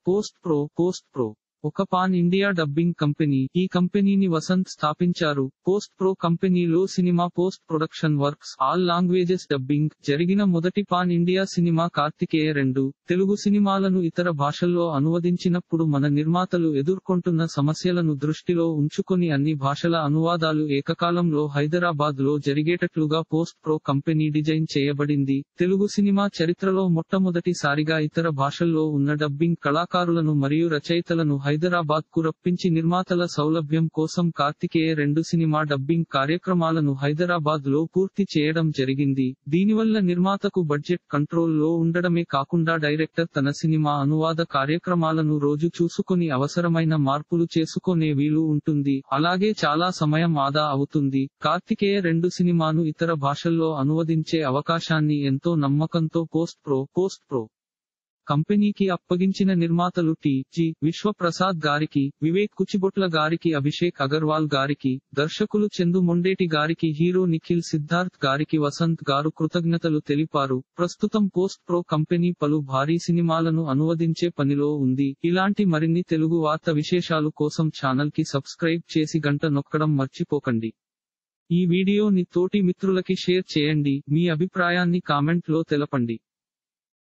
post pro post pro ఒక pan India dubbing company ఈ కంపెనీని వసంత్ స్థాపించారు పోస్ట్ ప్రో కంపెనీలో cinema post production works all languages dubbing జరిగిన మొదటి పాన్ ఇండియా సినిమా కార్తికేయ రెండు తెలుగు సినిమాలను ఇతర భాషల్లో అనువదించినప్పుడు మన నిర్మాతలు ఎదుర్కొంటున్న సమస్యలను దృష్టిలో ఉంచుకొని అన్ని భాషల అనువాదాలు ఏకకాలంలో హైదరాబాద్ లో జరిగేటట్లుగా పోస్ట్ ప్రో కంపెనీ డిజైన్ చేయబడింది తెలుగు సినిమా చరిత్రలో మొట్టమొదటిసారిగా ఇతర భాషల్లో ఉన్న డబ్బింగ్ కళాకారులను మరియు రచయితలను హైదరాబాద్ కు రప్పించి నిర్మాతల సౌలభ్యం కోసం కార్తికేయ రెండు సినిమా డబ్బింగ్ కార్యక్రమాలను హైదరాబాద్ లో పూర్తి చేయడం జరిగింది దీనివల్ల నిర్మాతకు బడ్జెట్ కంట్రోల్ లో ఉండడమే కాకుండా డైరెక్టర్ తన సినిమా అనువాద కార్యక్రమాలను రోజు చూసుకొని అవసరమైన మార్పులు చేసుకునే వీలు ఉంటుంది అలాగే చాలా సమయం ఆదా అవుతుంది కార్తికేయ రెండు సినిమాను ఇతర భాషల్లో అనువదించే అవకాశాన్ని ఎంతో నమ్మకంతో పోస్ట్ ప్రో పోస్ట్ ప్రో కంపెనీకి అప్పగించిన నిర్మాతలు టి జి విశ్వప్రసాద్ గారికి వివేక్ కుచిబొట్ల గారికి అభిషేక్ అగర్వాల్ గారికి దర్శకులు చందు మొండేటి గారికి హీరో నిఖిల్ సిద్ధార్థ్ గారికి వసంత్ గారు కృతజ్ఞతలు తెలిపారు ప్రస్తుతం పోస్ట్ ప్రో కంపెనీ పలు భారీ సినిమాలను అనువదించే పనిలో ఉంది ఇలాంటి మరిన్ని తెలుగు వార్త విశేషాలు కోసం ఛానల్ కి సబ్స్క్రైబ్ చేసి గంట నొక్కడం మర్చిపోకండి ఈ వీడియోని తోటి మిత్రులకి షేర్ చేయండి మీ అభిప్రాయాన్ని కామెంట్ లో తెలపండి